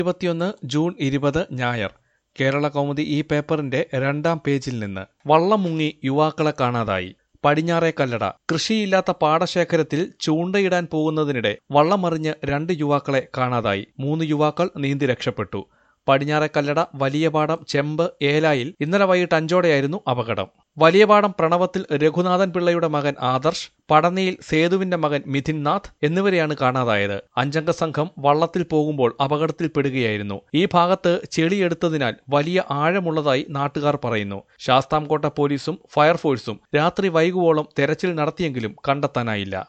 ഇരുപത്തിയൊന്ന് ജൂൺ ഇരുപത് ഞായർ കേരള കൗമുദി ഈ പേപ്പറിന്റെ രണ്ടാം പേജിൽ നിന്ന് വള്ളം മുങ്ങി യുവാക്കളെ കാണാതായി പടിഞ്ഞാറേ കല്ലട കൃഷിയില്ലാത്ത പാടശേഖരത്തിൽ ചൂണ്ടയിടാൻ പോകുന്നതിനിടെ വള്ളം മറിഞ്ഞ് രണ്ട് യുവാക്കളെ കാണാതായി മൂന്ന് യുവാക്കൾ നീന്തി രക്ഷപ്പെട്ടു പടിഞ്ഞാറേ കല്ലട വലിയപാടം ചെമ്പ് ഏലായിൽ ഇന്നലെ വൈകിട്ട് അഞ്ചോടെയായിരുന്നു അപകടം വലിയപാടം പ്രണവത്തിൽ രഘുനാഥൻ പിള്ളയുടെ മകൻ ആദർശ് പടനയിൽ സേതുവിന്റെ മകൻ മിഥിൻ നാഥ് എന്നിവരെയാണ് കാണാതായത് അഞ്ചംഗ സംഘം വള്ളത്തിൽ പോകുമ്പോൾ അപകടത്തിൽപ്പെടുകയായിരുന്നു ഈ ഭാഗത്ത് ചെളിയെടുത്തതിനാൽ വലിയ ആഴമുള്ളതായി നാട്ടുകാർ പറയുന്നു ശാസ്താംകോട്ട പോലീസും ഫയർഫോഴ്സും രാത്രി വൈകുവോളം തെരച്ചിൽ നടത്തിയെങ്കിലും കണ്ടെത്താനായില്ല